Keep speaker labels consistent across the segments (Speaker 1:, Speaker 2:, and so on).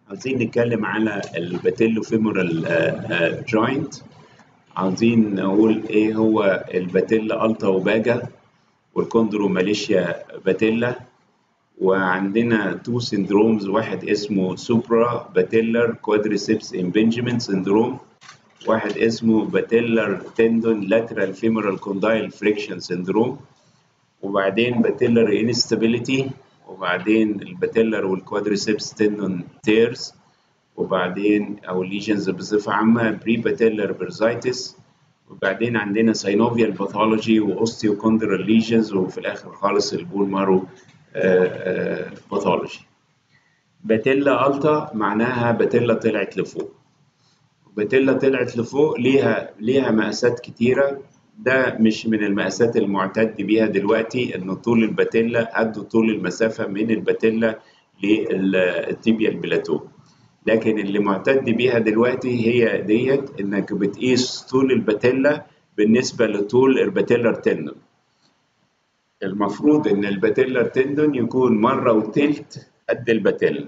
Speaker 1: عايزين نتكلم على الباتيلو فيمورال جوينت عايزين نقول ايه هو الباتيلا التا وباجا والكوندرو ماليشيا باتيلا وعندنا تو سندرومز واحد اسمه سوبرا باتيلر كوادريسيبس امبنجمنت سندروم واحد اسمه باتيلر تندون لاترال فيمورال كوندايل فريكشن سندروم وبعدين باتيلر انستابيليتي وبعدين الباتيلر والكوادريسيبس تندون تيرز وبعدين او ليجنز بصفه عامه بري باتيلر بيرزايتس وبعدين عندنا ساينوفيال باثولوجي واوستيوكوندرال ليجنز وفي الاخر خالص البول مارو باثولوجي باتيلا التا معناها باتيلا طلعت لفوق باتيلا طلعت لفوق ليها ليها مقاسات كتيره ده مش من المقاسات المعتد بيها دلوقتي ان طول الباتيلا قد طول المسافه من الباتيلا للتيبيا البلاتو لكن اللي معتد بيها دلوقتي هي ديت انك بتقيس طول الباتيلا بالنسبه لطول الباتيلر تندون المفروض ان الباتيلر تندون يكون مره وتلت قد الباتيلا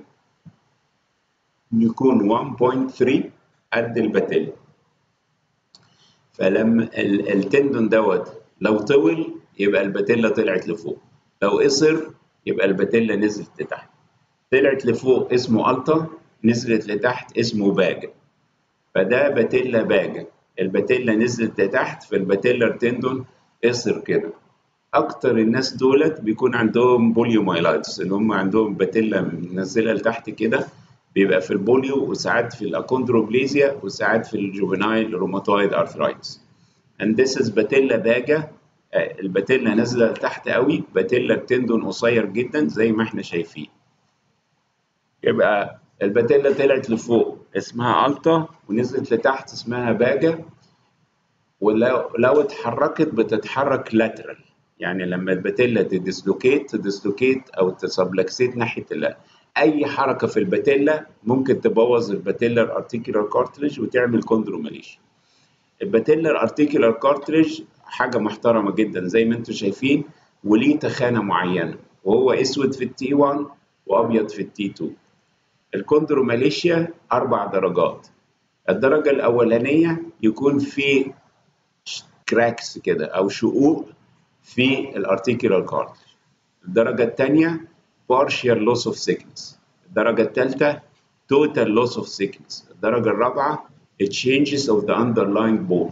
Speaker 1: يكون 1.3 قد الباتيلا فلما التندون دوت لو طول يبقى الباتيلا طلعت لفوق لو قصر يبقى الباتيلا نزلت لتحت طلعت لفوق اسمه التا نزلت لتحت اسمه باجا فده باتيلا باجا الباتيلا نزلت لتحت فالباتيلر تندون قصر كده اكتر الناس دولت بيكون عندهم بوليومايلايتس اللي هم عندهم باتيلا منزله لتحت كده بيبقى في البوليو وساعات في الاكوندروبليزيا وساعات في الجوفينايل روماتويد ارثرايتس and this is باتيلا باجا الباتيلا نازله لتحت قوي باتيلا التندون قصير جدا زي ما احنا شايفين يبقى الباتيلا طلعت لفوق اسمها التا ونزلت لتحت اسمها باجا ولو لو اتحركت بتتحرك لاترال يعني لما الباتيلا تديسلوكيت تديسلوكيت او تسبلكسيت ناحيه اللاترال اي حركه في الباتيلا ممكن تبوظ الباتيلر ارتيكولار كارتريج وتعمل كوندروماليشيا الباتيلر ارتيكولار كارتريج حاجه محترمه جدا زي ما انتم شايفين وليه تخانه معينه وهو اسود في التي 1 وابيض في التي 2 الكوندروماليشيا اربع درجات الدرجه الاولانيه يكون في كراكس كده او شقوق في الارتيكولار كارتريج الدرجه الثانيه partial loss of sickness الدرجة الثالثة total loss of sickness الدرجة الرابعة changes of the underlying bone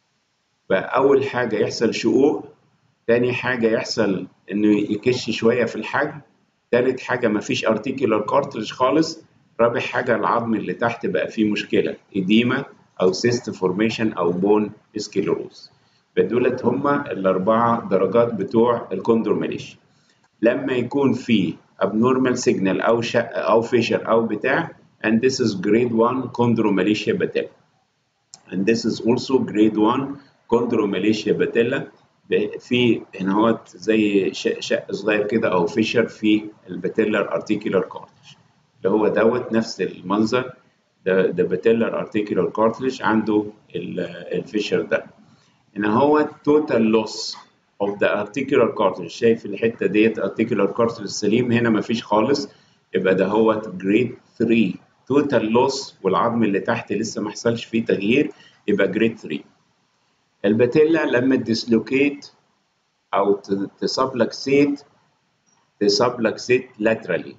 Speaker 1: فأول حاجة يحصل شقوق تاني حاجة يحصل إنه يكش شوية في الحجم تالت حاجة مفيش articular cartilage خالص رابع حاجة العظم اللي تحت بقى فيه مشكلة إديمة أو cyst formation أو bone sclerosis فدولت هما الأربعة درجات بتوع الكوندروماليشيا لما يكون في abnormal signal او شق او فيشر او بتاع and this is grade 1 chondromalacia patella and this is also grade 1 chondromalacia patella في هنا هو زي شق صغير كده او فيشر في الباتيلر ارتيكولار كارتلج اللي هو دوت نفس المنظر ده ده باتيلر ارتيكولار كارتلج عنده الفيشر ده هنا هو total loss of the articular cartilage شايف الحته ديت articular cartilage سليم هنا مفيش خالص يبقى ده هو grade 3 total loss والعظم اللي تحت لسه ما حصلش فيه تغيير يبقى grade 3 الباتيلا لما تديسلوكيت او تسبلكسيت تسبلكسيت laterally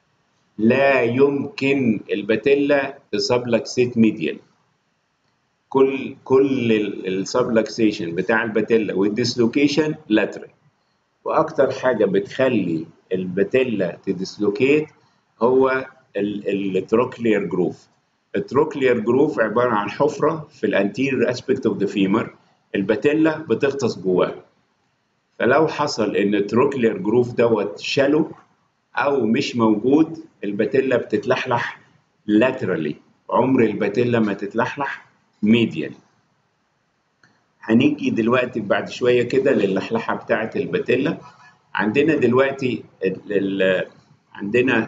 Speaker 1: لا يمكن الباتيلا تسبلكسيت ميديال كل كل السبلكسيشن بتاع الباتيلا والديسلوكيشن لاترال واكتر حاجه بتخلي الباتيلا تديسلوكيت هو التروكلير جروف التروكلير جروف عباره عن حفره في الانتيريور اسبكت اوف ذا فيمر الباتيلا بتغطس جواها فلو حصل ان التروكلير جروف دوت شالو او مش موجود الباتيلا بتتلحلح لاترالي عمر الباتيلا ما تتلحلح ميديال هنيجي دلوقتي بعد شويه كده للحلحه بتاعه الباتيلا عندنا دلوقتي ال ال عندنا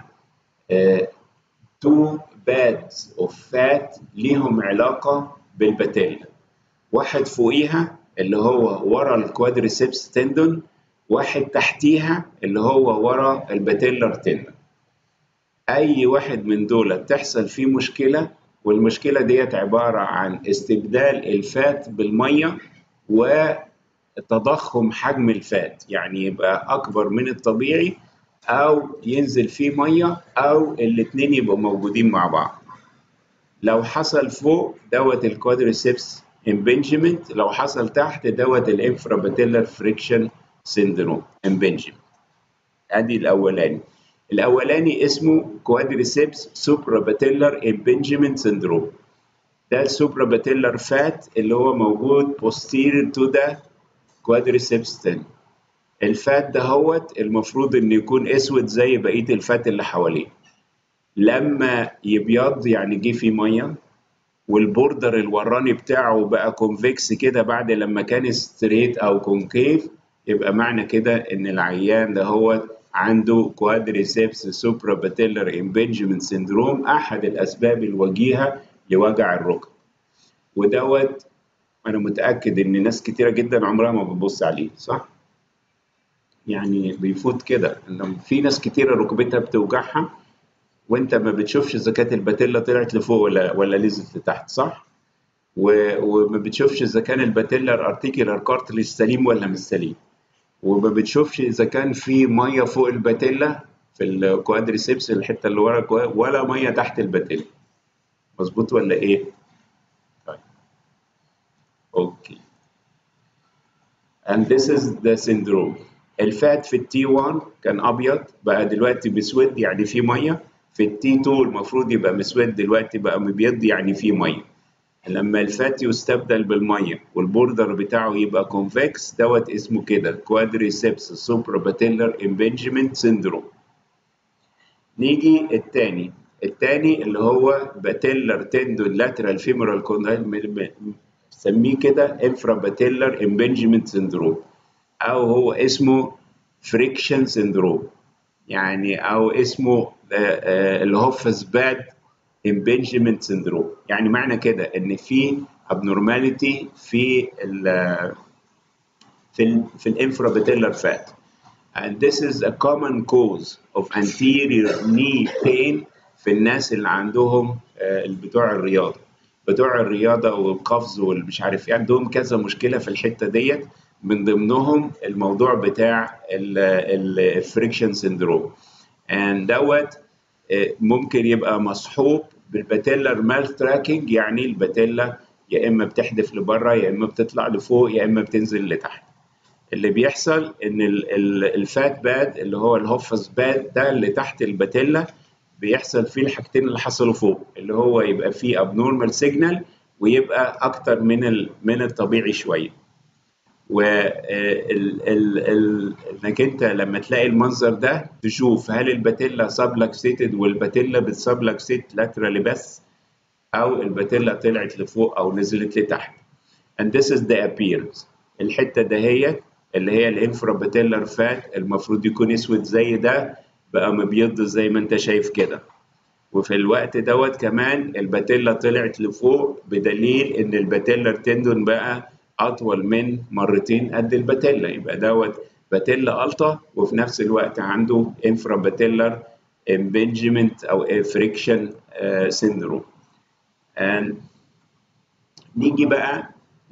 Speaker 1: تو بادز اوف فات ليهم علاقه بالباتيلا واحد فوقيها اللي هو ورا الكوادريسيبس تندون واحد تحتيها اللي هو ورا الباتيلر تندون اي واحد من دول تحصل فيه مشكله والمشكله ديت عباره عن استبدال الفات بالميه وتضخم حجم الفات يعني يبقى اكبر من الطبيعي او ينزل فيه ميه او الاتنين يبقوا موجودين مع بعض لو حصل فوق دوت الكوادريسبس امبنجمنت لو حصل تحت دوت الانفراباتيلر فريكشن سيندروم امبنجمنت ادي الاولاني الاولاني اسمه كوادريسبس سوبراباتيلر امبنجمنت سيندروم ده السوبراباتيلر فات اللي هو موجود posterior to the quadriceps tendon الفات ده هوت المفروض انه يكون اسود زي بقيه الفات اللي حواليه لما يبيض يعني جه فيه ميه والبوردر الوراني بتاعه بقى كونفكس كده بعد لما كان ستريت او كونكيف يبقى معنى كده ان العيان ده هو عنده كوادريسبس سوبرا باتيلر امبنجمنت سيندروم احد الاسباب الوجيهه لوجع الركب ودوت انا متاكد ان ناس كتيره جدا عمرها ما بتبص عليه صح يعني بيفوت كده ان في ناس كتيره ركبتها بتوجعها وانت ما بتشوفش اذا كانت الباتيلا طلعت لفوق ولا ولا نزلت لتحت صح و... وما بتشوفش اذا كان الباتيلر ارتيكولار كارتليج سليم ولا مش سليم وما بتشوفش اذا كان في ميه فوق الباتيلا في الكوادريسبس الحته اللي ورا ولا ميه تحت الباتيلا مظبوط ولا ايه طيب اوكي and this is the syndrome الفات في التي 1 كان ابيض بقى دلوقتي بيسود يعني فيه ميه في التي 2 المفروض يبقى مسود دلوقتي بقى مبيض يعني فيه ميه لما الفات يستبدل بالميه والبوردر بتاعه يبقى كونفكس دوت اسمه كده كوادريسبس سوبرا باتيلر امبنجمنت سيندروم نيجي التاني التاني اللي هو باتيلر تندون لاترال فيمورال كوندايل بنسميه كده انفرا باتيلر امبنجمنت سيندروم او هو اسمه فريكشن سيندروم يعني او اسمه الهوفز باد امبنجمنت سيندروم يعني معنى كده ان في abnormality في ال في ال في الانفرابيتيلر فات and this is a common cause of anterior knee pain في الناس اللي عندهم بتوع الرياضه بتوع الرياضه والقفز والمش عارف ايه عندهم كذا مشكله في الحته ديت من ضمنهم الموضوع بتاع الفريكشن سيندروم and دوت ممكن يبقى مصحوب بالباتيلر مال تراكنج يعني الباتيلا يا اما بتحدف لبره يا اما بتطلع لفوق يا اما بتنزل لتحت اللي بيحصل ان الفات باد اللي هو الهوفس باد ده اللي تحت الباتيلا بيحصل فيه الحاجتين اللي حصلوا فوق اللي هو يبقى فيه ابنورمال سيجنال ويبقى اكتر من من الطبيعي شويه و انك انت لما تلاقي المنظر ده تشوف هل الباتيلا سبلكسيتد والباتيلا بتسبلكسيت لاترالي بس او الباتيلا طلعت لفوق او نزلت لتحت and this is the appearance الحته دهيت اللي هي الانفراباتيلر فات المفروض يكون اسود زي ده بقى مبيض زي ما انت شايف كده وفي الوقت دوت كمان الباتيلا طلعت لفوق بدليل ان الباتيلر تندون بقى اطول من مرتين قد الباتيلا يبقى دوت باتيلا التا وفي نفس الوقت عنده انفرا باتيلر امبنجمنت او فريكشن سيندروم نيجي بقى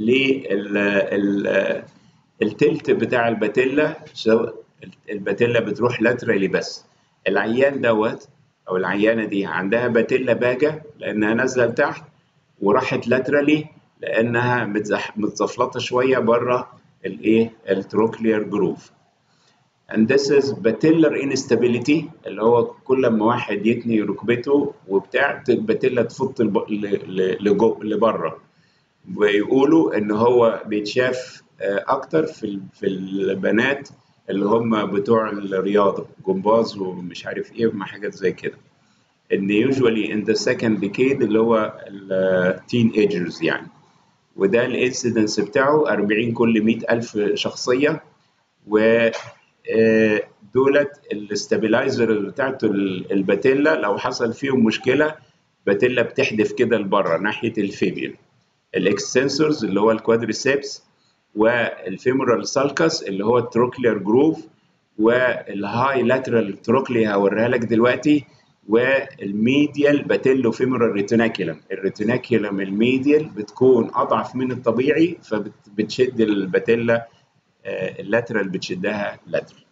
Speaker 1: لل التلت بتاع الباتيلا الباتيلا بتروح لاترالي بس العيان دوت او العيانه دي عندها باتيلا باجه لانها نازله لتحت وراحت لاترالي لانها متزفلطه شويه بره الايه التروكلير جروف and this is batellar instability اللي هو كل ما واحد يتني ركبته وبتاع الباتيلا تفط لبره ويقولوا ان هو بيتشاف اكتر في في البنات اللي هم بتوع الرياضه جمباز ومش عارف ايه وما حاجات زي كده ان usually in the second decade اللي هو التين ايجرز يعني وده الانسيدنس بتاعه 40 كل 100 ألف شخصية و دولت الاستابلايزر بتاعته الباتيلا لو حصل فيهم مشكلة باتيلا بتحدف كده لبره ناحية الفيبيل الاكستنسورز اللي هو الكوادريسيبس والفيمورال سالكس اللي هو التروكلير جروف والهاي لاترال تروكلي هوريها لك دلوقتي والميديال باتيلو فيمورال ريتيناكيولم الريتيناكيولم الميديال بتكون اضعف من الطبيعي فبتشد الباتيلا اللاترال بتشدها لاترال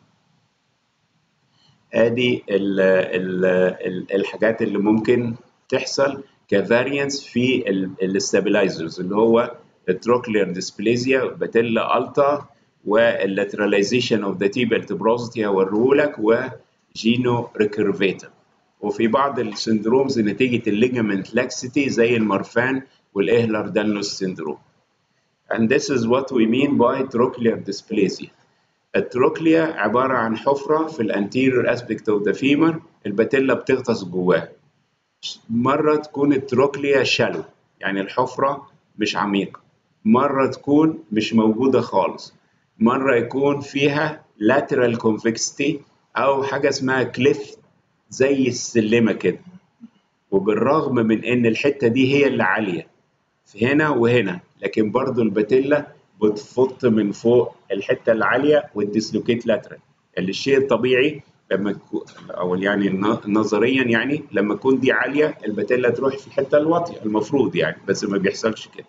Speaker 1: ادي ال ال ال الحاجات اللي ممكن تحصل كفاريانس في الاستابلايزرز اللي هو التروكلير ديسبليزيا باتيلا التا واللاتراليزيشن اوف ذا تيبل تبروزيتي هوريه لك وجينو ريكيرفيتا وفي بعض السندرومز نتيجه الليجامنت لاكسيتي زي المرفان والاهلر دانلوس سندروم and this is what we mean by trochlear dysplasia التروكليا عبارة عن حفرة في الانتيريور اسبكت اوف ذا فيمر الباتيلا بتغطس جواها مرة تكون التروكليا شالو يعني الحفرة مش عميقة مرة تكون مش موجودة خالص مرة يكون فيها lateral convexity أو حاجة اسمها كليف زي السلمة كده وبالرغم من إن الحتة دي هي اللي عالية في هنا وهنا لكن برضو الباتيلا بتفط من فوق الحته العاليه والديسلوكيت لاترال اللي الشيء الطبيعي لما او يعني نظريا يعني لما تكون دي عاليه الباتيلا تروح في الحته الواطيه المفروض يعني بس ما بيحصلش كده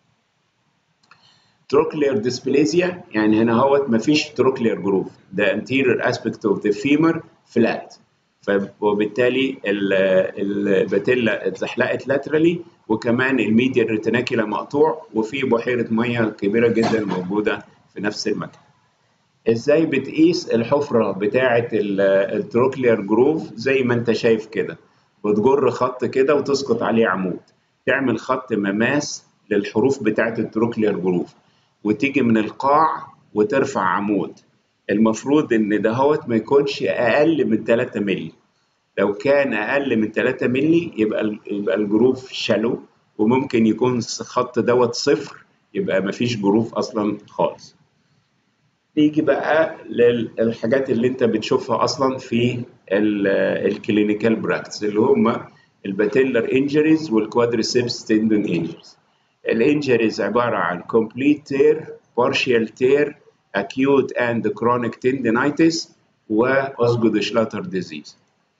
Speaker 1: trochlear dysplasia يعني هنا هوت ما فيش trochlear جروف ده anterior aspect of the femur flat وبالتالي الباتيلا اتزحلقت لاترالي وكمان الميديا ريتيناكيلا مقطوع وفي بحيره ميه كبيره جدا موجوده في نفس المكان. ازاي بتقيس الحفره بتاعه التروكلير جروف زي ما انت شايف كده بتجر خط كده وتسقط عليه عمود تعمل خط مماس للحروف بتاعه التروكلير جروف وتيجي من القاع وترفع عمود المفروض ان دهوت ما يكونش اقل من 3 مللي لو كان اقل من 3 مللي يبقى يبقى الجروف شالو وممكن يكون الخط دوت صفر يبقى ما فيش جروف اصلا خالص نيجي بقى للحاجات اللي انت بتشوفها اصلا في الكلينيكال براكتس اللي هم الباتيلر انجريز والكوادريسيبس تندون انجريز الانجريز عباره عن complete tear partial tear acute and chronic tendinitis وأوزجودشلاتر disease.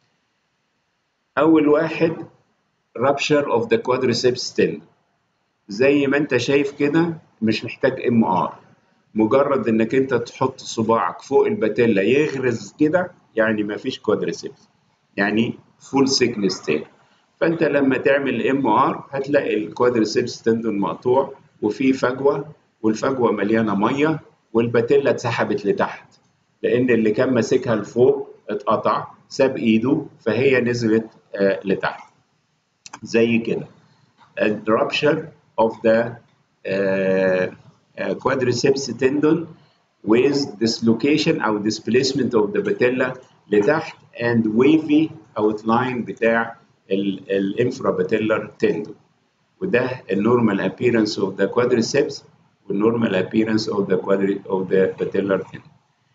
Speaker 1: أول واحد rupture of the quadriceps tendon. زي ما أنت شايف كده مش محتاج ام ار مجرد انك انت تحط صباعك فوق الباتيلا يغرز كده يعني ما فيش كوادريسيبس يعني فول سيكنس تاني فانت لما تعمل ام ار هتلاقي الكوادريسيبس تندون مقطوع وفي فجوه والفجوه مليانه ميه والباتيلا اتسحبت لتحت لان اللي كان ماسكها لفوق اتقطع ساب ايده فهي نزلت آه لتحت زي كده rupture of the uh, uh, quadriceps tendon with dislocation او displacement of the patella لتحت and wavy outline بتاع الانفراباتيلر tendon وده النورمال appearance of the quadriceps والنورمال appearance of the quadri of the patellar tendon.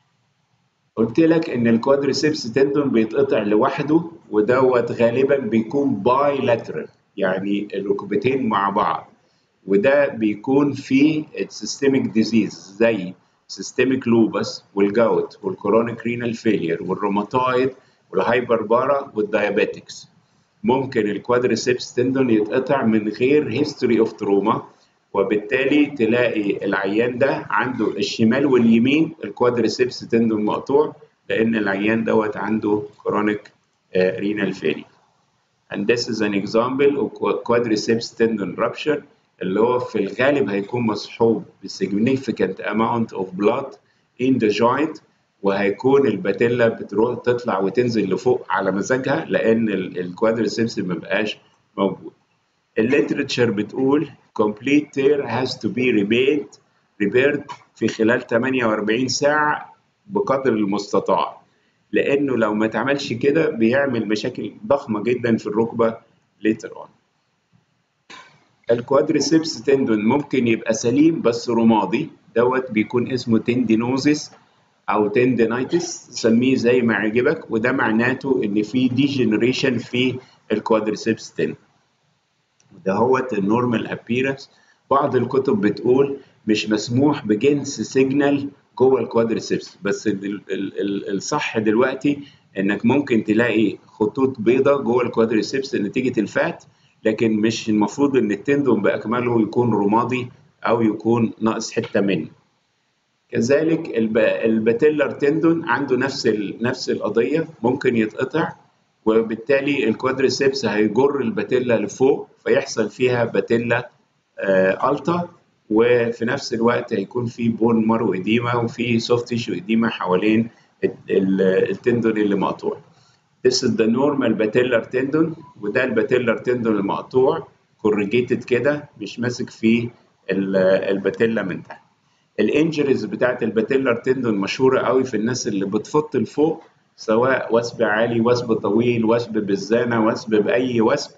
Speaker 1: قلت لك ان الكوادريسيبس تندون بيتقطع لوحده ودوت غالبا بيكون باي لاترال يعني الركبتين مع بعض وده بيكون في السيستميك ديزيز زي سيستميك لوبس والجاوت والكورونيك رينال فيلير والروماتويد والهايبربارا والدايابيتكس ممكن الكوادريسيبس تندون يتقطع من غير هيستوري اوف تروما وبالتالي تلاقي العيان ده عنده الشمال واليمين الكوادريسيبس تندون مقطوع لان العيان دوت عنده كرونيك رينال فيلير and this is an example of quadriceps tendon rupture اللي هو في الغالب هيكون مصحوب ب significant amount of blood in the joint وهيكون الباتيلا بتروح تطلع وتنزل لفوق على مزاجها لان الكوادريسيبس ما بقاش موجود الليترتشر بتقول complete tear has to be repaired repaired في خلال 48 ساعة بقدر المستطاع لأنه لو ما اتعملش كده بيعمل مشاكل ضخمة جدا في الركبة later on الكوادريسيبس تندون ممكن يبقى سليم بس رمادي دوت بيكون اسمه تندينوزيس او تندينايتس سميه زي ما يعجبك وده معناته ان في ديجنريشن في الكوادريسيبس تندون ده هو النورمال ابييرنس بعض الكتب بتقول مش مسموح بجنس سيجنال جوه الكوادريسيبس بس ال ال ال الصح دلوقتي انك ممكن تلاقي خطوط بيضاء جوه الكوادريسبس نتيجه الفات لكن مش المفروض ان التندون باكمله يكون رمادي او يكون ناقص حته منه كذلك الباتيلر تندون عنده نفس نفس القضيه ممكن يتقطع وبالتالي الكوادريسبس هيجر الباتيلا لفوق فيحصل فيها باتيلا آه التا وفي نفس الوقت هيكون في بون مارو اديما وفي سوفت تيشو اديما حوالين التندون اللي مقطوع This is the normal patellar tendon وده الباتيلر تندون المقطوع corrugated كده مش ماسك فيه الباتيلا من تحت الانجريز بتاعت الباتيلر تندون مشهوره قوي في الناس اللي بتفط لفوق سواء وثب عالي وثب طويل وثب بالزانه وثب باي وثب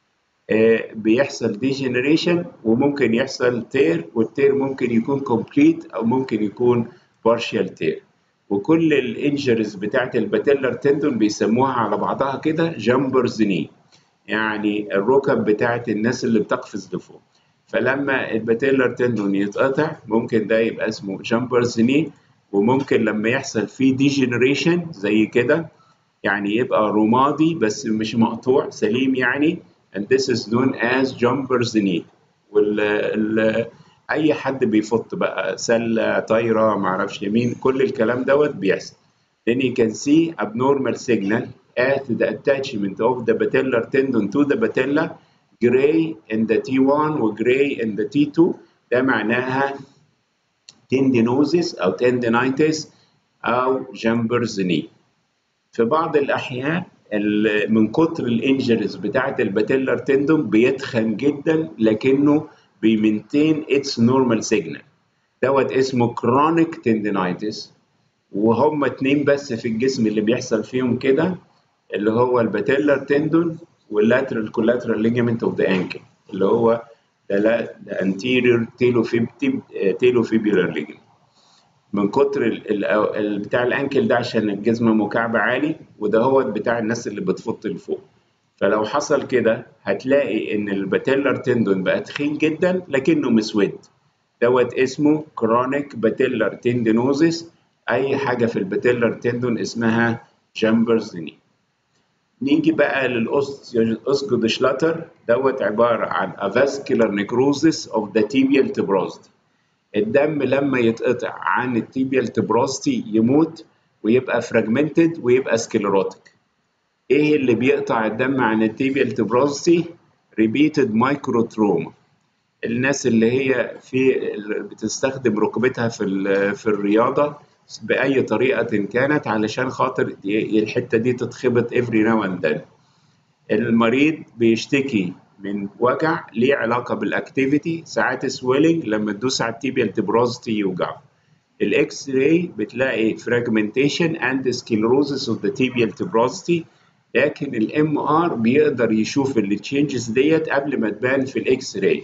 Speaker 1: بيحصل ديجنريشن وممكن يحصل تير والتير ممكن يكون كومبليت او ممكن يكون بارشال تير وكل الانجريز بتاعت الباتيلر تندون بيسموها على بعضها كده جامبرز ني يعني الركب بتاعت الناس اللي بتقفز لفوق فلما الباتيلر تندون يتقطع ممكن ده يبقى اسمه جامبرز ني وممكن لما يحصل فيه ديجنريشن زي كده يعني يبقى رمادي بس مش مقطوع سليم يعني and this is known as jumper's knee وال ال اي حد بيفط بقى سله طايره معرفش يمين كل الكلام دوت بيحصل then you can see abnormal signal at the attachment of the patellar tendon to the patella gray in the T1 و gray in the T2 ده معناها tendinosis أو tendinitis أو jumper's knee في بعض الأحيان من كتر الانجريز بتاعة الباتيلر تندون بيتخن جدا لكنه بيمنتين اتس نورمال سيجنال دوت اسمه كرونيك تندينايتس وهم اتنين بس في الجسم اللي بيحصل فيهم كده اللي هو الباتيلر تندون واللاترال كولاترال ليجامنت اوف ذا انكل اللي هو ده anterior تيلوفيبيولار ليجامنت من كتر ال ال بتاع الانكل ده عشان الجسم مكعب عالي وده هو بتاع الناس اللي بتفط لفوق فلو حصل كده هتلاقي ان الباتيلر تندون بقى تخين جدا لكنه مسود دوت اسمه كرونيك باتيلر تندينوزيس اي حاجه في الباتيلر تندون اسمها جامبرز ني نيجي بقى للأسجد شلاتر دوت عبارة عن avascular necrosis of the tibial tuberosity الدم لما يتقطع عن التيبيال تبراستي يموت ويبقى فراجمنتد ويبقى سكليروتيك ايه اللي بيقطع الدم عن التيبيال تبراستي ريبيتد مايكرو تروما الناس اللي هي في بتستخدم ركبتها في في الرياضه باي طريقه كانت علشان خاطر الحته دي تتخبط افري ناو اند then المريض بيشتكي من وجع ليه علاقه بالاكتيفيتي ساعات سويلنج لما تدوس على التيبيال تبروزتي يوجعه الاكس راي بتلاقي فراجمنتيشن اند سكلروزس اوف ذا تيبيال تبروزتي لكن الام ار بيقدر يشوف التشينجز ديت قبل ما تبان في الاكس راي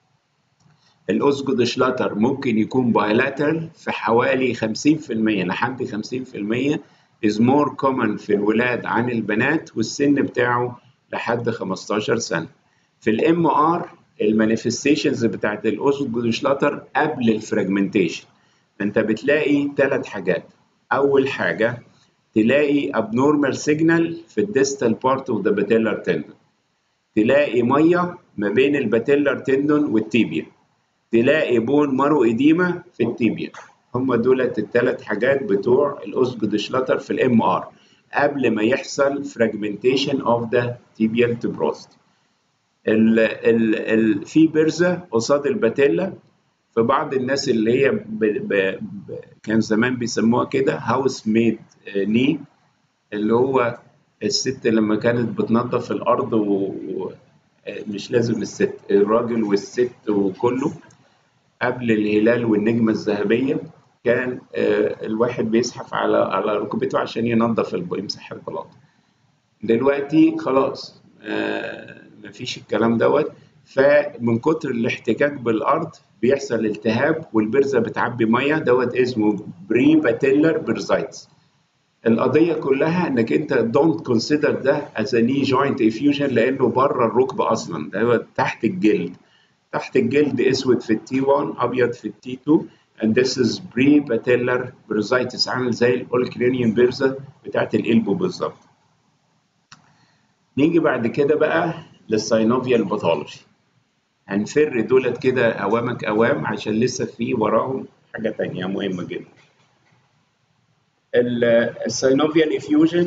Speaker 1: الاسجد شلاتر ممكن يكون بايلاترال في حوالي 50% لحد 50% is more common في الولاد عن البنات والسن بتاعه لحد 15 سنه في الام ار المانيفستيشنز بتاعت الاسجد شلاتر قبل الفراجمنتيشن انت بتلاقي ثلاث حاجات اول حاجه تلاقي abnormal signal في الديستال بارت اوف ذا باتيلر تندون تلاقي ميه ما بين الباتيلر تندون والتيبيا تلاقي بون مارو اديما في التيبيا هم دولت الثلاث حاجات بتوع الاسجد شلاتر في الام ار قبل ما يحصل fragmentation of the tibial tuberosity ال ال ال في برزة قصاد الباتيلا في بعض الناس اللي هي ب ب ب كان زمان بيسموها كده هاوس ميد ني اللي هو الست لما كانت بتنظف الارض ومش لازم الست الراجل والست وكله قبل الهلال والنجمه الذهبيه كان الواحد بيزحف على على ركبته عشان ينظف يمسح البلاط دلوقتي خلاص مفيش الكلام دوت فمن كتر الاحتكاك بالارض بيحصل التهاب والبرزه بتعبي ميه دوت اسمه بري باتيلر بيرزايتس القضيه كلها انك انت دونت كونسيدر ده از ني جوينت افيوجن لانه بره الركبه اصلا ده تحت الجلد تحت الجلد اسود في التي 1 ابيض في التي 2 and this is pre-patellar bursitis عامل زي الاولكرينيان بيرزا بتاعت القلب بالظبط. نيجي بعد كده بقى للساينوفيال باثولوجي. هنفر دولت كده اوامك اوام عشان لسه في وراهم حاجه تانية مهمه جدا. الساينوفيال افيوجن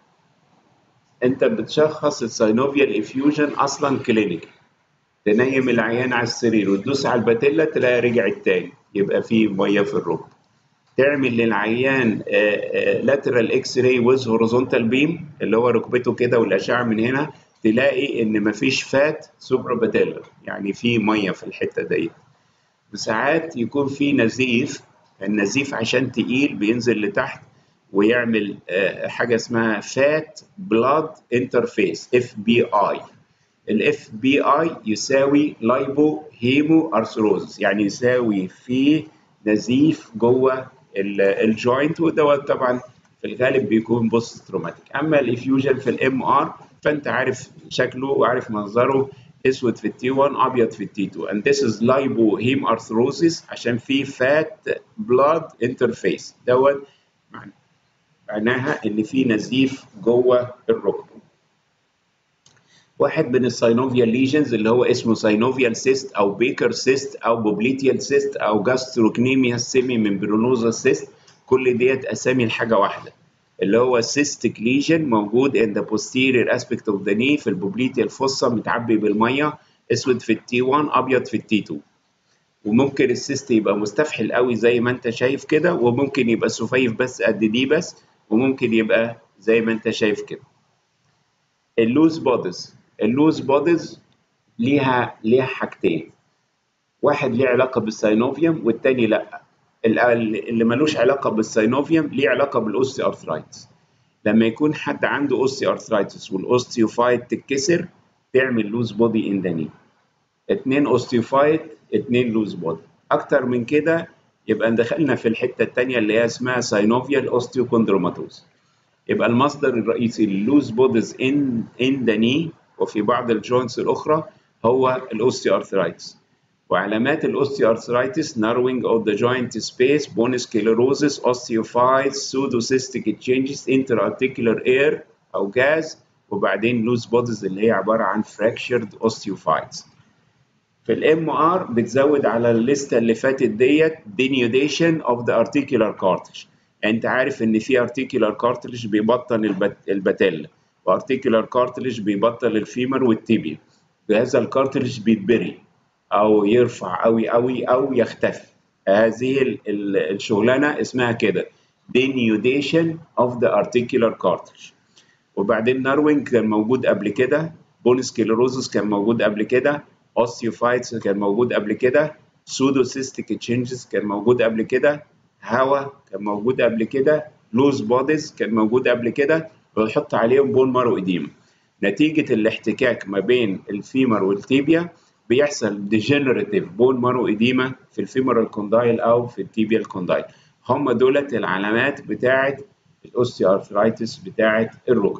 Speaker 1: انت بتشخص الساينوفيال افيوجن اصلا كلينيكال. تنيم العيان على السرير وتدوس على الباتيلا تلاقي رجعت تاني يبقى في ميه في الركبه تعمل للعيان لاترال اكس راي ويز هوريزونتال بيم اللي هو ركبته كده والاشعه من هنا تلاقي ان مفيش فات سوبرا باتيلا يعني في ميه في الحته ديت وساعات يكون في نزيف النزيف عشان تقيل بينزل لتحت ويعمل حاجه اسمها فات بلاد انترفيس اف بي اي الاف بي اي يساوي لايبو هيمو ارثروزس يعني يساوي في نزيف جوه الجوينت ودوت طبعا في الغالب بيكون بوست تروماتيك اما الافيوجن في الام ار فانت عارف شكله وعارف منظره اسود في التي 1 ابيض في التي 2 and this is لايبو هيم ارثروزس عشان في فات بلاد انترفيس دوت معناها ان في نزيف جوه الركبه واحد من الساينوفيال ليجنز اللي هو اسمه ساينوفيال سيست او بيكر سيست او بوبليتيال سيست او جاستروكنيميا سيمي ممبرونوزا سيست كل ديت اسامي لحاجه واحده اللي هو سيستيك ليجن موجود in the posterior aspect of the knee في البوبليتيال فوسا متعبي بالميه اسود في التي 1 ابيض في التي 2 وممكن السيست يبقى مستفحل قوي زي ما انت شايف كده وممكن يبقى سفيف بس قد دي بس وممكن يبقى زي ما انت شايف كده اللوز بوديز اللوز بوديز ليها ليها حاجتين واحد ليه علاقه بالساينوفيوم والتاني لا اللي ملوش علاقه بالساينوفيوم ليه علاقه بالاوستي ارثرايتس لما يكون حد عنده اوستي ارثرايتس والاوستيوفايت تتكسر تعمل لوز بودي ان ذا ني اتنين اوستيوفايت اتنين لوز بودي اكتر من كده يبقى دخلنا في الحته الثانيه اللي هي اسمها ساينوفيال اوستيوكوندروماتوز يبقى المصدر الرئيسي للوز بوديز ان ان ذا ني وفي بعض الجوينتس الاخرى هو الاوستي ارثرايتس وعلامات الاوستي ارثرايتس narrowing of the joint space bone sclerosis osteophytes pseudocystic changes interarticular air او جاز وبعدين لوز بوديز اللي هي عباره عن fractured osteophytes في الام ار بتزود على الليسته اللي فاتت ديت denudation of the articular cartilage انت عارف ان في articular cartilage بيبطن البت... البتله وارتيكولار كارتلج بيبطل الفيمر والتيبيا هذا الكارتلج بيتبري او يرفع قوي قوي او يختفي هذه الشغلانه اسمها كده denudation of the articular cartilage وبعدين ناروينج كان موجود قبل كده بون سكليروزس كان موجود قبل كده اوستيوفايتس كان موجود قبل كده سودوسيستيك تشينجز كان موجود قبل كده هوا كان موجود قبل كده لوز بوديز كان موجود قبل كده ويحط عليهم بون مارو اديما نتيجة الاحتكاك ما بين الفيمر والتيبيا بيحصل ديجنراتيف بون مارو اديما في الفيمورال كوندايل او في التيبيا الكوندايل هم دولت العلامات بتاعة الاوستي ارثرايتس بتاعة الركب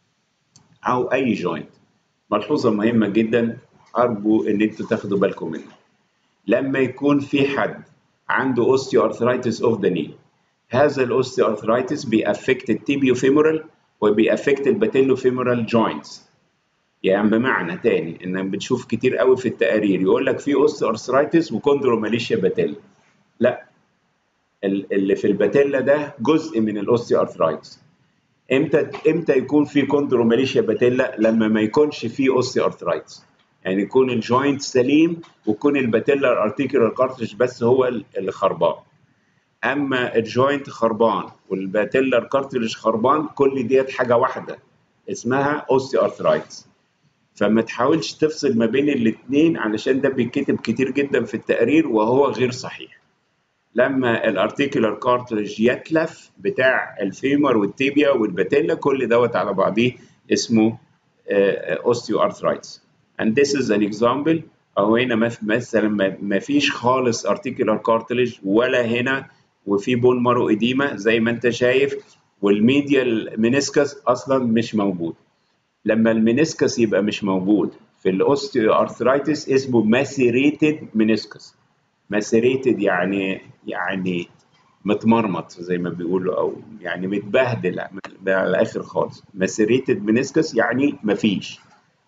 Speaker 1: او اي جوينت ملحوظة مهمة جدا ارجو ان انتوا تاخدوا بالكم منها لما يكون في حد عنده اوستي ارثرايتس اوف ذا ني هذا الاوستي ارثرايتس بيأفكت التيبيو فيمورال وبيأفكت الباتيلو فيمورال جوينتس يعني بمعنى تاني ان بتشوف كتير قوي في التقارير يقول لك في اوست ارثرايتس وكوندروماليشيا باتيلا لا اللي في الباتيلا ده جزء من الاوستي ارثرايتس امتى امتى يكون في كوندروماليشيا باتيلا لما ما يكونش في اوستي ارثرايتس يعني يكون الجوينت سليم ويكون الباتيلا ارتيكولار كارتريج بس هو اللي خربان اما الجوينت خربان والباتيلر كارتريج خربان كل ديت حاجه واحده اسمها اوستي ارثرايتس فما تحاولش تفصل ما بين الاثنين علشان ده بيتكتب كتير جدا في التقرير وهو غير صحيح لما الارتيكولار كارتريج يتلف بتاع الفيمر والتيبيا والباتيلا كل دوت على بعضيه اسمه اوستيو ارثرايتس and this is an example او هنا مثلا ما فيش خالص ارتيكولار كارتلج ولا هنا وفي بون مارو اديما زي ما انت شايف والميديال منسكس اصلا مش موجود لما المنسكس يبقى مش موجود في الاوستيو ارثرايتس اسمه ماسيريتد منسكس macerated يعني يعني متمرمط زي ما بيقولوا او يعني متبهدل على الاخر خالص macerated meniscus يعني مفيش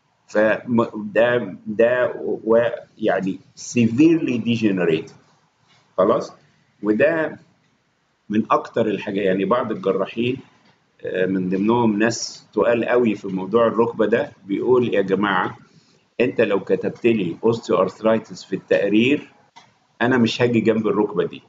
Speaker 1: فده ده يعني severely degenerated خلاص وده من اكتر الحاجات يعني بعض الجراحين من ضمنهم ناس تقال قوي في موضوع الركبه ده بيقول يا جماعه انت لو كتبت لي اوستيو ارثرايتس في التقرير انا مش هاجي جنب الركبه دي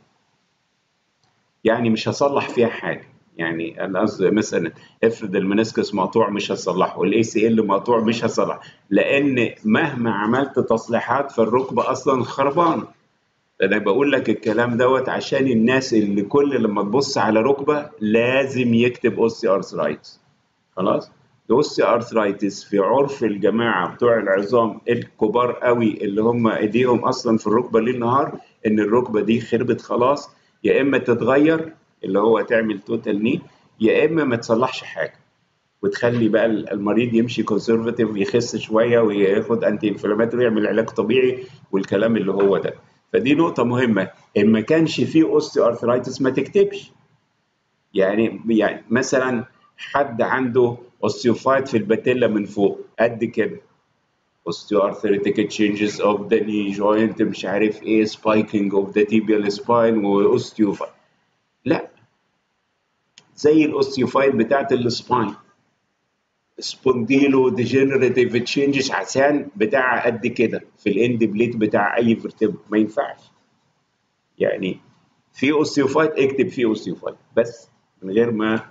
Speaker 1: يعني مش هصلح فيها حاجه يعني انا قصدي مثلا افرض المنسكس مقطوع مش هصلحه الاي سي ال مقطوع مش هصلح لان مهما عملت تصليحات فالركبه اصلا خربانه انا بقول لك الكلام دوت عشان الناس اللي كل لما تبص على ركبه لازم يكتب اوستي ارثرايتس خلاص الاوستي ارثرايتس في عرف الجماعه بتوع العظام الكبار قوي اللي هم ايديهم اصلا في الركبه ليل نهار ان الركبه دي خربت خلاص يا اما تتغير اللي هو تعمل توتال ني يا اما ما تصلحش حاجه وتخلي بقى المريض يمشي كونسرفاتيف يخس شويه وياخد انتي انفلاماتوري يعمل علاج طبيعي والكلام اللي هو ده فدي نقطة مهمة إن ما كانش فيه أوستي أرثرايتس ما تكتبش يعني يعني مثلا حد عنده أوستيوفايت في الباتيلا من فوق قد كده osteoarthritic changes of the knee joint مش عارف ايه spiking of the tibial spine واوستيوفايت لا زي الاوستيوفايت بتاعت السباين سبونديلو ديجنريتيف تشينجز عشان بتاع قد كده في الاند بليت بتاع اي فيرتبر ما ينفعش يعني في اوستيوفايت اكتب فيه اوستيوفايت بس من غير ما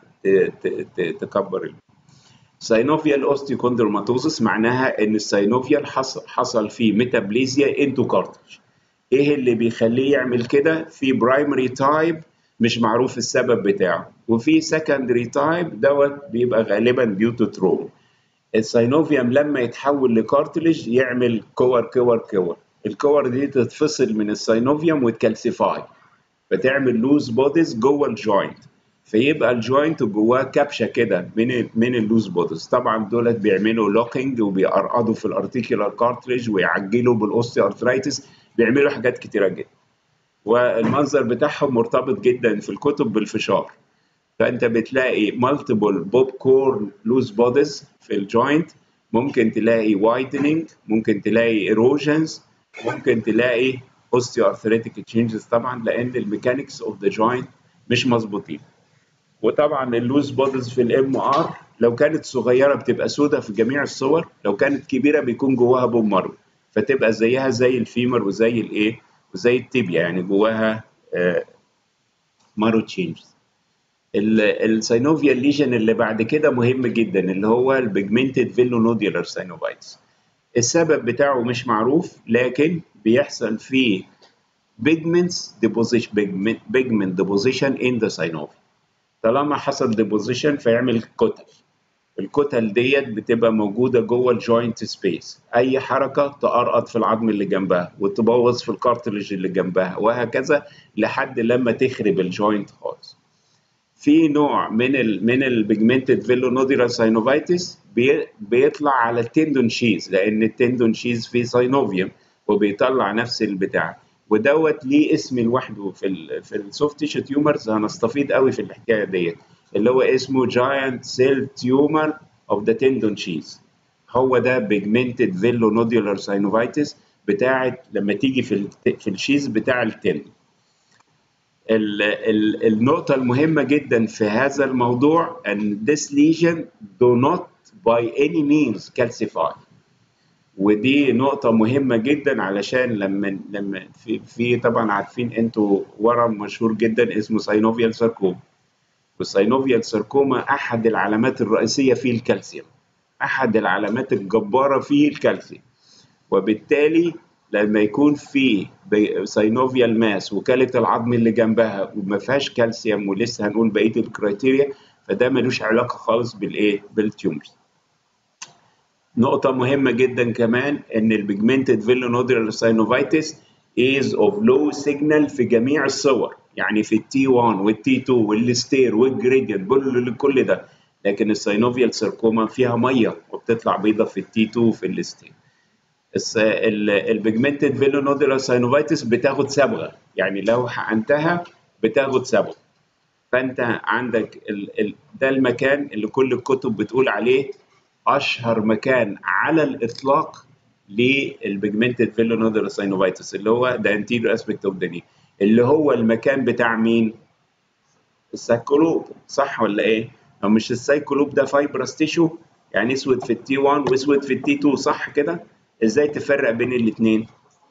Speaker 1: تكبر ساينوفيال اوستيوكوندروماتوزس معناها ان الساينوفيال حصل, حصل فيه ميتابليزيا انتو كارتج ايه اللي بيخليه يعمل كده في برايمري تايب مش معروف السبب بتاعه وفي سكندري تايب دوت بيبقى غالبا ديو تو تروما الساينوفيوم لما يتحول لكارتلج يعمل كور كور كور الكور دي تتفصل من الساينوفيوم وتكالسيفاي فتعمل لوز بوديز جوه الجوينت فيبقى الجوينت جواه كبشه كده من من اللوز بوديز طبعا دولت بيعملوا لوكينج وبيقرقضوا في الارتيكولار كارتريج ويعجلوا بالاوستي ارثرايتس بيعملوا حاجات كتيره جدا والمنظر بتاعهم مرتبط جدا في الكتب بالفشار فانت بتلاقي مالتيبل بوب كورن لوز بوديز في الجوينت ممكن تلاقي وايدنينج ممكن تلاقي ايروجنز ممكن تلاقي اوستيو ارثريتيك تشينجز طبعا لان الميكانكس اوف ذا جوينت مش مظبوطين وطبعا اللوز بوديز في الام ار لو كانت صغيره بتبقى سودة في جميع الصور لو كانت كبيره بيكون جواها بوم مارو فتبقى زيها زي الفيمر وزي الايه وزي التibia يعني جواها مارو تشينجز الساينوفيال ليجن اللي بعد كده مهم جدا اللي هو البيجمنتد فيلو نوديولار ساينوفايتس السبب بتاعه مش معروف لكن بيحصل فيه pigments deposition pigment, pigment deposition in the synovium طالما حصل deposition فيعمل كتل الكتل ديت بتبقى موجودة جوه الجوينت سبيس أي حركة تقرقط في العظم اللي جنبها وتبوظ في الكارتلج اللي جنبها وهكذا لحد لما تخرب الجوينت خالص في نوع من ال من البيجمنتد فيلو نوديلار ساينوفايتس بي بيطلع على التندون شيز لان التندون شيز فيه ساينوفيوم وبيطلع نفس البتاع ودوت ليه اسم لوحده في ال في السوفت تيشو تيومرز هنستفيد قوي في الحكايه ديت اللي هو اسمه جاينت سيل تيومر اوف ذا تندون شيز هو ده بيجمنتد فيلو نوديولار ساينوفايتس بتاعت لما تيجي في في الشيز بتاع التندون ال ال النقطة المهمة جدا في هذا الموضوع أن this lesion do not by any means calcify ودي نقطة مهمة جدا علشان لما لما في, في طبعا عارفين انتوا ورم مشهور جدا اسمه ساينوفيال ساركوما والساينوفيال ساركوما أحد العلامات الرئيسية فيه الكالسيوم أحد العلامات الجبارة فيه الكالسيوم وبالتالي لما يكون في ساينوفيال ماس وكالة العظم اللي جنبها وما فيهاش كالسيوم ولسه هنقول بقيه الكرايتيريا فده ملوش علاقه خالص بالايه؟ بالتيومرز. نقطة مهمة جدا كمان ان البيجمنتد فيلونوديولار ساينوفايتس is of low signal في جميع الصور يعني في التي 1 والتي 2 والستير والجريدينت كل ده لكن الساينوفيال سيركوما فيها ميه وبتطلع بيضه في التي 2 وفي الستير البيجمنتد فيلو نودولار ساينوفايتس بتاخد صبغه يعني لو حقنتها بتاخد صبغه فانت عندك ال ال ده المكان اللي كل الكتب بتقول عليه اشهر مكان على الاطلاق للبيجمنتد فيلو نودولار ساينوفايتس اللي هو ده انتيريور اسبكت اوف ذا ني اللي هو المكان بتاع مين؟ السايكولوب صح ولا ايه؟ لو مش السايكولوب ده فايبرس تيشو يعني اسود في التي 1 واسود في التي 2 صح كده؟ ازاي تفرق بين الاثنين؟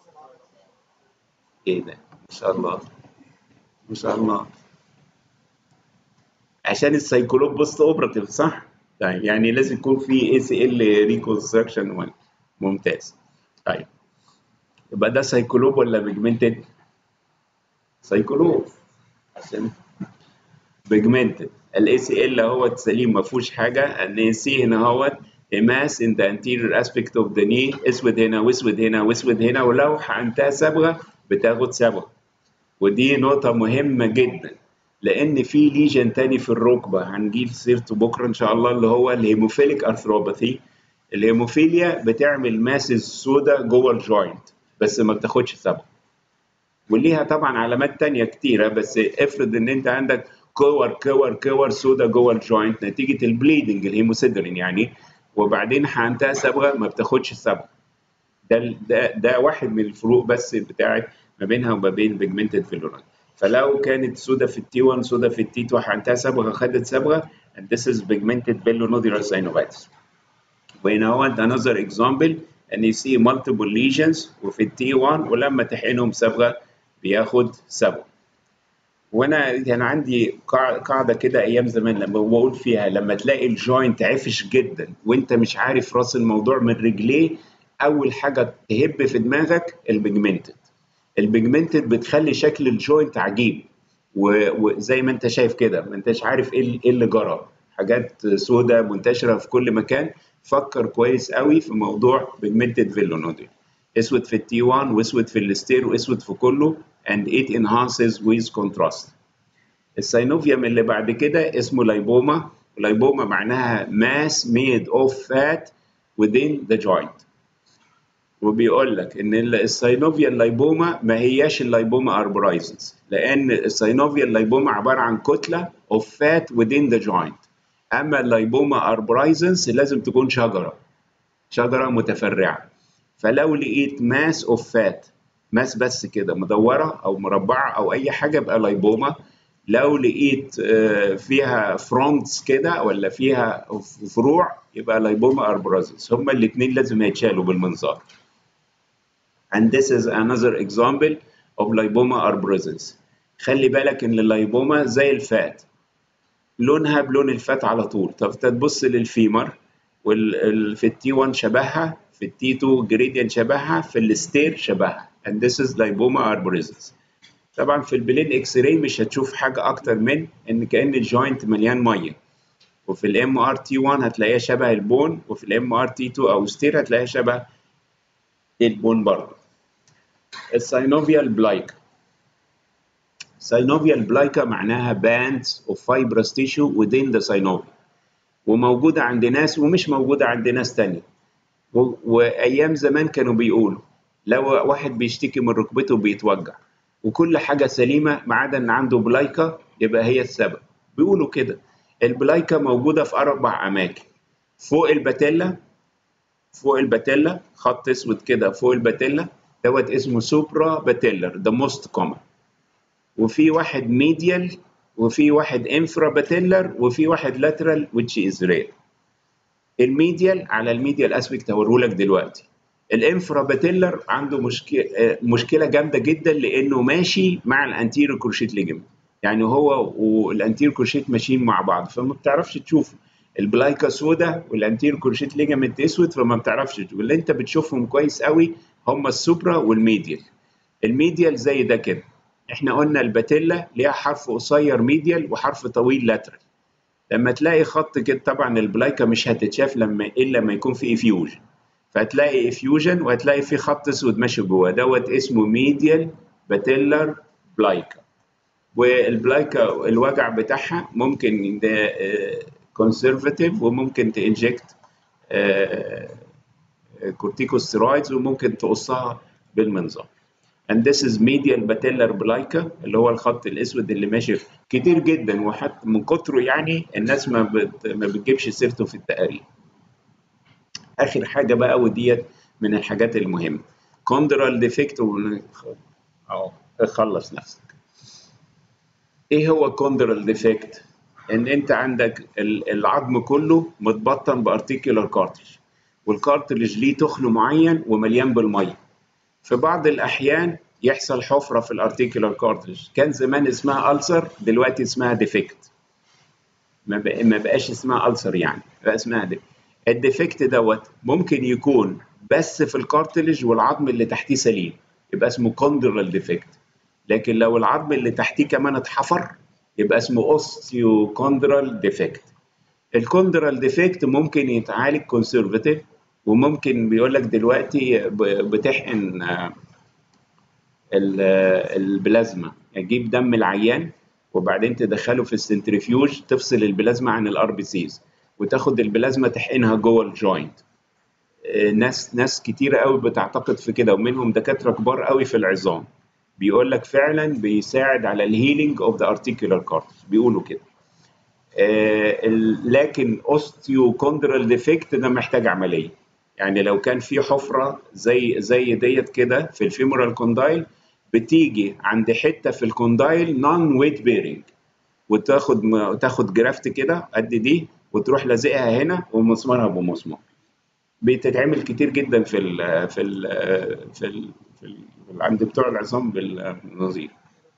Speaker 1: ايه ده؟ ما شاء الله ما شاء الله عشان السايكولوب بوست اوبراتيف صح؟ طيب يعني لازم يكون في اي سي ال ريكونستراكشن ممتاز طيب يبقى ده سايكولوب ولا بيجمنتد؟ سايكولوب عشان بيجمنتد الاي سي ال هو سليم ما فيهوش حاجه ان سي هنا هو mass in the anterior aspect of the knee اسود هنا واسود هنا واسود هنا ولو حقنتها صبغه بتاخد صبغه ودي نقطه مهمه جدا لان في ليجن تاني في الركبه هنجيب سيرته بكره ان شاء الله اللي هو الهيموفيليك ارثروباثي الهيموفيليا بتعمل ماسز سودا جوه الجوينت بس ما بتاخدش صبغه وليها طبعا علامات تانية كتيرة بس افرض ان انت عندك كور كور كور سودا جوه الجوينت نتيجة البليدنج الهيموسيدرين يعني وبعدين حقنتها صبغة ما بتاخدش صبغة ده ده ده واحد من الفروق بس بتاعت ما بينها وما بين بيجمنتد فيلوران فلو كانت سودا في التي 1 سودا في التي 2 حقنتها صبغة خدت صبغة and this is pigmented villonodular synovitis. وهنا هو another example and you see multiple lesions وفي التي 1 ولما تحقنهم صبغة بياخد صبغة. وانا كان عندي قاعده كده ايام زمان لما بقول فيها لما تلاقي الجوينت عفش جدا وانت مش عارف راس الموضوع من رجليه اول حاجه تهب في دماغك البيجمنتد البيجمنتد بتخلي شكل الجوينت عجيب وزي ما انت شايف كده ما انتش عارف ايه اللي جرى حاجات سوداء منتشره في كل مكان فكر كويس قوي في موضوع بيجمنتد فيلونودي اسود في التي 1 واسود في الستير واسود في كله and it enhances with contrast. السينوفيوم اللي بعد كده اسمه لايبوما لايبوما معناها mass made of fat within the joint وبيقول لك ان السينوفيا اللايبوما ما هياش اللايبوما اربرايزنز لان السينوفيا اللايبوما عباره عن كتله of fat within the joint اما اللايبوما اربرايزنز لازم تكون شجره شجره متفرعه فلو لقيت ماس اوف فات ماس بس كده مدوره او مربعه او اي حاجه يبقى لايبوما لو لقيت فيها فرونتس كده ولا فيها فروع يبقى لايبوما اربرازيس هما الاثنين لازم يتشالوا بالمنظار and this is another example of lipoma arborescens خلي بالك ان اللايبوما زي الفات لونها بلون الفات على طول طب تبص للفيمر في التي 1 شبهها في التي 2 جريدينت شبهها في الستير شبهها and this is lipoma arborescens طبعا في البلين اكس راي مش هتشوف حاجه اكتر من ان كان الجوينت مليان ميه وفي الام ار تي 1 هتلاقيها شبه البون وفي الام ار تي 2 او ستير هتلاقيها شبه البون برضه الساينوفيال بلايكا ساينوفيال بلايكا معناها bands of fibrous tissue within the synovia وموجودة عند ناس ومش موجودة عند ناس تانية وأيام زمان كانوا بيقولوا لو واحد بيشتكي من ركبته بيتوجع وكل حاجة سليمة ما عدا إن عنده بلايكا يبقى هي السبب بيقولوا كده البلايكا موجودة في أربع أماكن فوق الباتيلا فوق الباتيلا خط أسود كده فوق الباتيلا دوت اسمه سوبرا باتيلر ده موست كومن وفي واحد ميديال وفي واحد انفرا باتيلر وفي واحد لاترال which is rare الميديال على الميديال اسبكت هوريهولك دلوقتي الانفرا باتيلر عنده مشكله مشكله جامده جدا لانه ماشي مع الانتيرو كروشيت ليجمنت يعني هو والانتيرو كروشيت ماشيين مع بعض فما بتعرفش تشوف البلايكا سودا والانتيرو كروشيت ليجمنت اسود فما بتعرفش تشوف اللي انت بتشوفهم كويس قوي هم السوبرا والميديال الميديال زي ده كده احنا قلنا الباتيلا ليها حرف قصير ميديال وحرف طويل لاترال لما تلاقي خط كده طبعا البلايكا مش هتتشاف لما الا لما يكون في افيوجن فهتلاقي افيوجن وهتلاقي في خط اسود ماشي جوه دوت اسمه ميديال باتيلر بلايكا والبلايكا الوجع بتاعها ممكن ده كونسرفاتيف وممكن تنجكت كورتيكوستيرويدز وممكن تقصها بالمنظار and this is medial patellar plica اللي هو الخط الاسود اللي ماشي كتير جدا وحتى من كتره يعني الناس ما بت ما بتجيبش سيرته في التقارير اخر حاجه بقى وديت من الحاجات المهمه كوندرال ديفكت اهو خلص نفسك ايه هو كوندرال ديفكت ان انت عندك العظم كله متبطن بارتيكولار كارتلج والكارتلج ليه تخن معين ومليان بالميه في بعض الاحيان يحصل حفره في الارتيكولار كارتلج كان زمان اسمها ألسر دلوقتي اسمها ديفكت ما, بق... ما بقاش اسمها ألسر يعني بقى اسمها ديفكت الديفكت دوت ممكن يكون بس في الكارتلج والعظم اللي تحتيه سليم يبقى اسمه كوندرال ديفكت لكن لو العظم اللي تحتيه كمان اتحفر يبقى اسمه اوستيو كوندرال ديفكت الكوندرال ديفكت ممكن يتعالج كونسرفتيف وممكن بيقول لك دلوقتي بتحقن البلازما تجيب دم العيان وبعدين تدخله في السنتريفيوج تفصل البلازما عن الار بي سيز وتاخد البلازما تحقنها جوه الجوينت ناس ناس كتيرة قوي بتعتقد في كده ومنهم دكاترة كبار قوي في العظام بيقول لك فعلا بيساعد على الهيلينج اوف ذا ارتيكولار كارتس بيقولوا كده آه لكن اوستيو كوندرال ديفكت ده محتاج عمليه يعني لو كان في حفره زي زي ديت كده في الفيمورال كوندايل بتيجي عند حته في الكوندايل نون ويت بيرنج وتاخد تاخد جرافت كده قد دي وتروح لازقها هنا ومسمارها بمسمار بتتعمل كتير جدا في ال في ال في ال في ال عند بتوع العظام بالنظير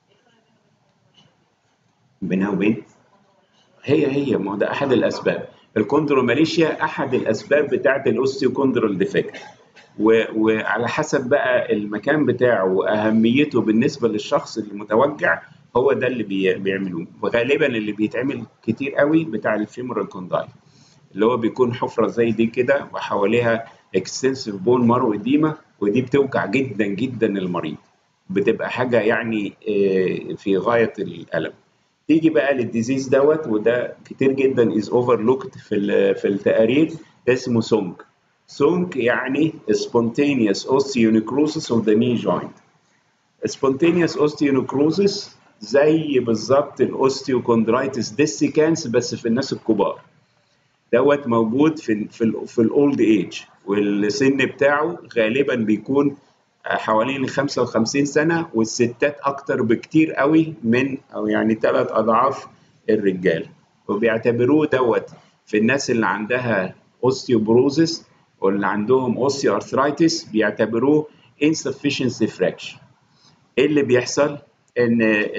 Speaker 1: بينها وبين هي هي ما ده احد الاسباب الكوندروماليشيا احد الاسباب بتاعه الاوستيوكوندرال ديفكت وعلى حسب بقى المكان بتاعه واهميته بالنسبه للشخص المتوجع هو ده اللي بي بيعملوه وغالبا اللي بيتعمل كتير قوي بتاع الفيمورال كوندايل اللي هو بيكون حفره زي دي كده وحواليها اكستنسيف بون مارو اديما ودي بتوجع جدا جدا المريض بتبقى حاجه يعني في غايه الالم تيجي بقى للديزيز دوت وده كتير جدا از اوفرلوكت في في التقارير اسمه سونك سونك يعني spontaneous osteonecrosis of the knee joint spontaneous osteonecrosis زي بالظبط الاوستيوكوندرايتس ديسيكانس بس في الناس الكبار دوت موجود في في في الاولد ايج والسن بتاعه غالبا بيكون حوالين 55 سنه والستات اكتر بكتير قوي من او يعني ثلاث اضعاف الرجال وبيعتبروه دوت في الناس اللي عندها اوستيوبروزس واللي عندهم اوستيو ارثرايتس بيعتبروه insufficiency fraction ايه اللي بيحصل ان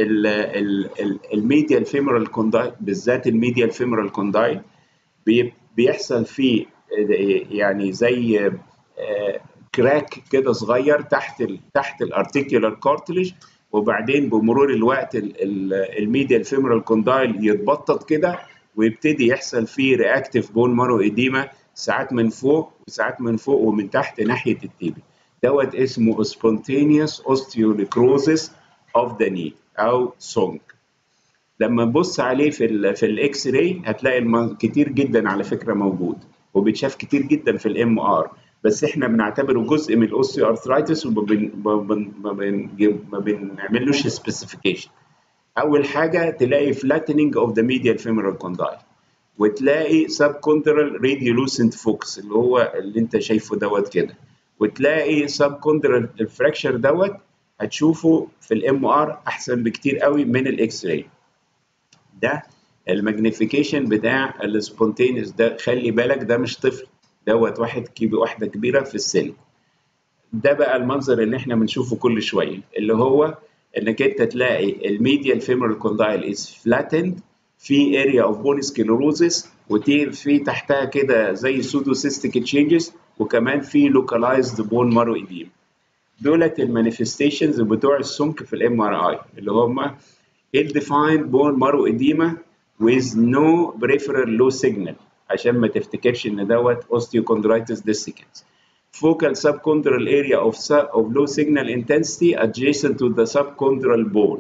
Speaker 1: الميديال فيمورال كوندايل بالذات الميديال فيمورال كوندايل بيحصل فيه يعني زي كراك كده صغير تحت ال تحت الارتيكولار كارتلج وبعدين بمرور الوقت الميديال فيمورال كوندايل يتبطط كده ويبتدي يحصل فيه رياكتيف بون مارو اديما ساعات من فوق وساعات من فوق ومن تحت ناحيه التيبي دوت اسمه spontaneous osteonecrosis of the knee او سونج لما نبص عليه في ال في الاكس راي هتلاقي كتير جدا على فكره موجود وبيتشاف كتير جدا في الام ار بس احنا بنعتبره جزء من الاوستيو ارثرايتس وما بنعملوش سبيسيفيكيشن اول حاجه تلاقي flattening of the medial femoral condyle وتلاقي subchondral radiolucent focus اللي هو اللي انت شايفه دوت كده وتلاقي subchondral الفراكشر دوت هتشوفه في الام ار احسن بكتير قوي من الاكس راي ده الماجنيفيكيشن بتاع السبونتينيوس ده خلي بالك ده مش طفل دوت واحد كبير واحده كبيره في السن ده بقى المنظر اللي احنا بنشوفه كل شويه اللي هو انك انت تلاقي الميديال فيمورال كوندايل از فلاتند في اريا اوف بون سكليروزس وفي تحتها كده زي سودو سيستيك تشينجز وكمان في لوكالايزد بون مارو ايديم دولت المانيفستيشنز بتوع السمك في الام ار اي اللي هم الديفايند بون مارو اديما with no peripheral low signal عشان ما تفتكرش ان دوت osteochondritis dissecans focal subchondral area of, of low signal intensity adjacent to the subchondral bone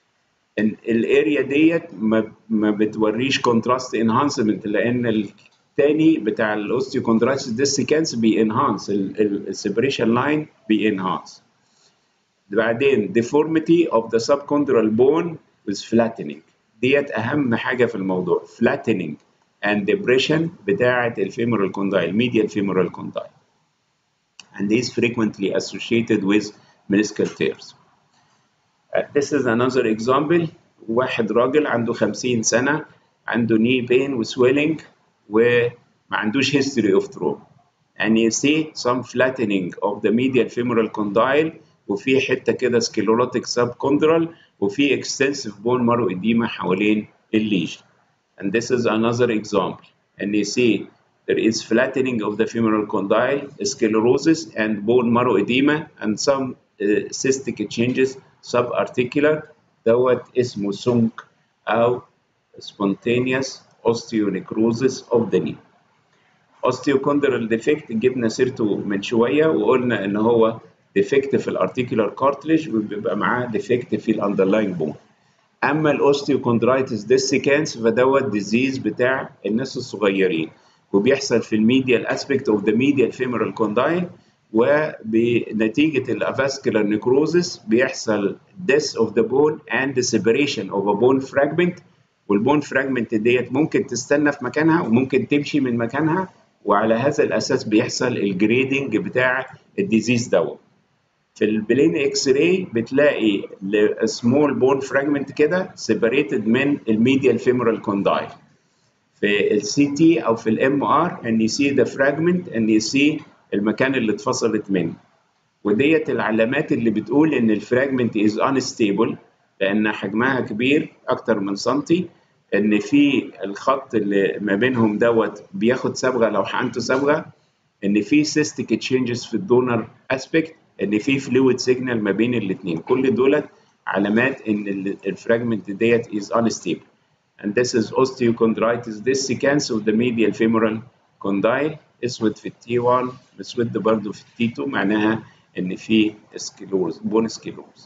Speaker 1: الاريا ديت ما, ما بتوريش كونتراست انهانسمنت لان الثاني بتاع الاوستيوكوندرايتس ديسيكانس بينهانس السيبريشن لاين بينهانس بعدين deformity of the subchondral bone with flattening ديت اهم حاجه في الموضوع flattening and depression بتاعه الفيمورال condyle medial femoral condyle and is frequently associated with meniscal tears Uh, this is another example واحد راجل عنده 50 سنة عنده knee pain وswelling وما عندوش history of trauma and you see some flattening of the medial femoral condyle وفي حتة كده sclerotic subchondral وفي extensive bone marrow edema حوالين الليجن and this is another example and you see there is flattening of the femoral condyle sclerosis and bone marrow edema and some uh, cystic changes subarticular دوت اسمه سونك أو spontaneous osteonecrosis of the knee. osteochondral defect جبنا سيرته من شوية وقلنا إن هو defect في الارتيكولار كارتليج وبيبقى معاه defect في الاندرلاين بون. أما الأوستيوكوندرايتس ديسيكانس فدوت ديزيز بتاع الناس الصغيرين وبيحصل في الميديال اسبكت اوف ذا ميديال فيمورال كوندايل وبنتيجة الافاسكولار نيكروزس بيحصل death of the bone and the separation of a bone fragment والبون فراجمنت ديت ممكن تستنى في مكانها وممكن تمشي من مكانها وعلى هذا الاساس بيحصل الجريدنج بتاع الديزيز دوت في البلين اكس راي بتلاقي سمول بون فراجمنت كده سيبريتد من الميديال فيمورال كوندايل في السي تي او في الام ار ان يو سي ذا فراجمنت ان يو سي المكان اللي اتفصلت منه وديت العلامات اللي بتقول ان الفراجمنت از انستيبل لان حجمها كبير اكتر من سنتي ان في الخط اللي ما بينهم دوت بياخد صبغه لو حقنته صبغه ان في سيستيك تشينجز في الدونر اسبكت ان في فلويد سيجنال ما بين الاثنين كل دولت علامات ان الفراجمنت ديت is unstable and this is osteochondritis dissecans of the medial femoral condyle اسود في التي 1 مسود برضه في التي 2 معناها ان في سكلوز بون سكلوز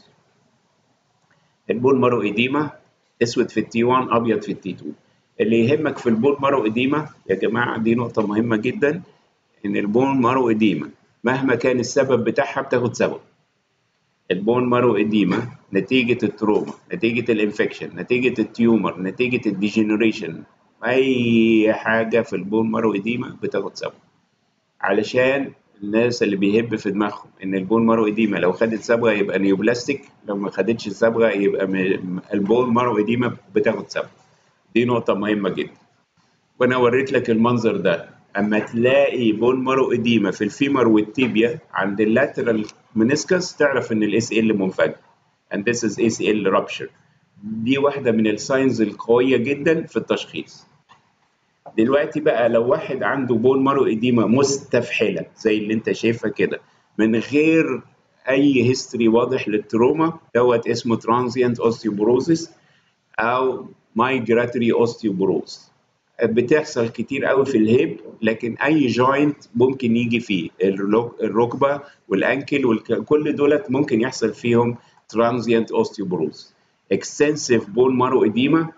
Speaker 1: البون مارو ايديما اسود في التي 1 ابيض في التي 2 اللي يهمك في البون مارو ايديما يا جماعه دي نقطه مهمه جدا ان البون مارو ايديما مهما كان السبب بتاعها بتاخد سبب البون مارو ايديما نتيجه التروما نتيجه الانفكشن نتيجه التيومر نتيجه الديجنريشن اي حاجه في البون مارو ايديما بتاخد سبب علشان الناس اللي بيهب في دماغهم ان البون مارو ايديما لو خدت صبغه يبقى نيوبلاستيك لو ما خدتش الصبغه يبقى البون مارو ايديما بتاخد صبغه دي نقطه مهمه جدا وانا وريت لك المنظر ده اما تلاقي بون مارو ايديما في الفيمر والتيبيا عند اللاترال منسكس تعرف ان الاس ال منفجر and this is ACL rupture دي واحده من الساينز القويه جدا في التشخيص دلوقتي بقى لو واحد عنده بون مارو ايديما مستفحله زي اللي انت شايفها كده من غير اي هيستوري واضح للتروما دوت اسمه ترانزيانت اوستيوبروزيس او مايجراتوري اوستيوبروز بتحصل كتير قوي في الهيب لكن اي جوينت ممكن يجي فيه الركبه والانكل وكل دولت ممكن يحصل فيهم ترانزيانت اوستيوبروز اكستنسيف بون مارو ايديما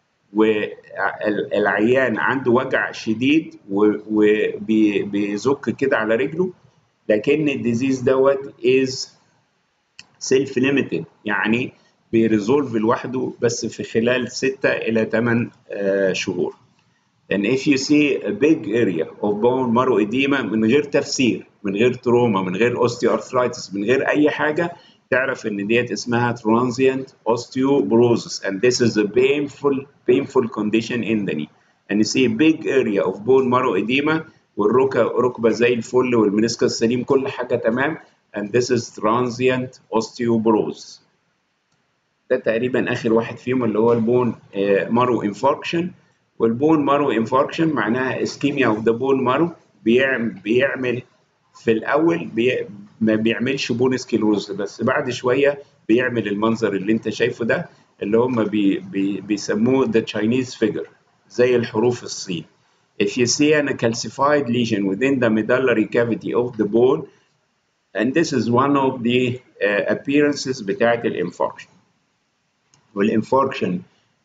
Speaker 1: والعيان عنده وجع شديد وبيزك كده على رجله لكن الديزيز دوت از سيلف ليميتد يعني بيريزولف لوحده بس في خلال 6 الى 8 شهور. And if you see a big area of bone marrow edema من غير تفسير من غير تروما من غير osteoarthritis من غير أي حاجة تعرف إن ديت اسمها transient osteoporosis and this is a painful painful condition in the knee. And you see a big area of bone marrow edema والركبة زي الفل والمنسكس سليم كل حاجة تمام and this is transient osteoporosis. ده تقريبا آخر واحد فيهم اللي هو البون مارو انفاركشن والبون مارو انفاركشن معناها اسكيميا اوف ذا بون مارو بيعمل بيعمل في الاول بي ما بيعملش بون سكيلوز بس بعد شويه بيعمل المنظر اللي انت شايفه ده اللي هم بي بي بيسموه ذا تشاينيز فيجر زي الحروف الصين if you see a calcified lesion within the medullary cavity of the bone and this is one of the uh, appearances بتاعت الانفاركشن والانفاركشن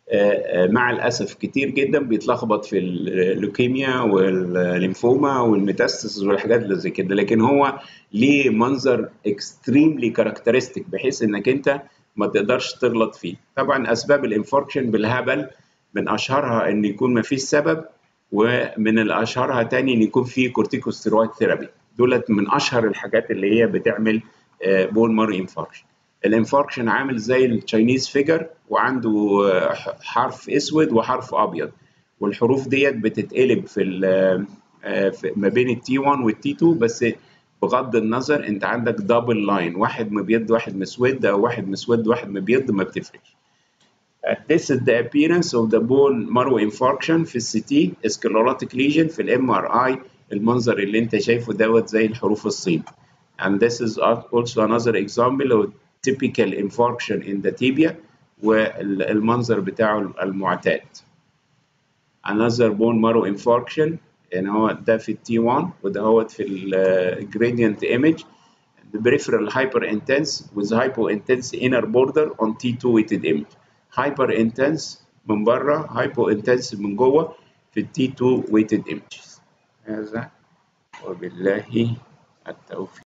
Speaker 1: مع الاسف كتير جدا بيتلخبط في اللوكيميا والليمفوما والميتاستاسيس والحاجات اللي زي كده لكن هو ليه منظر اكستريملي كاركترستيك بحيث انك انت ما تقدرش تغلط فيه طبعا اسباب الانفاركشن بالهبل من اشهرها ان يكون ما فيش سبب ومن الاشهرها تاني ان يكون في كورتيكوستيرويد ثيرابي دولت من اشهر الحاجات اللي هي بتعمل بول مار انفاركشن الانفاركشن عامل زي التشاينيز فيجر وعنده حرف اسود وحرف ابيض والحروف ديت بتتقلب في, في ما بين التي 1 والتي 2 بس بغض النظر انت عندك دبل لاين واحد مبيض واحد مسود او واحد مسود واحد مبيض ما بتفرقش This is the appearance of the bone marrow infarction في السي تي sclerotic lesion في الام ار اي المنظر اللي انت شايفه دوت زي الحروف الصين and this is also another example of typical infarction in the tibia والمنظر بتاعه المعتاد another bone marrow infarction يعني هو ده في التي 1 وده هو في الجريدينت ايمج the peripheral hyper intense with hypo intense inner border on T2 weighted image hyper intense من بره hypo intense من جوه في التي 2 weighted images هذا وبالله التوفيق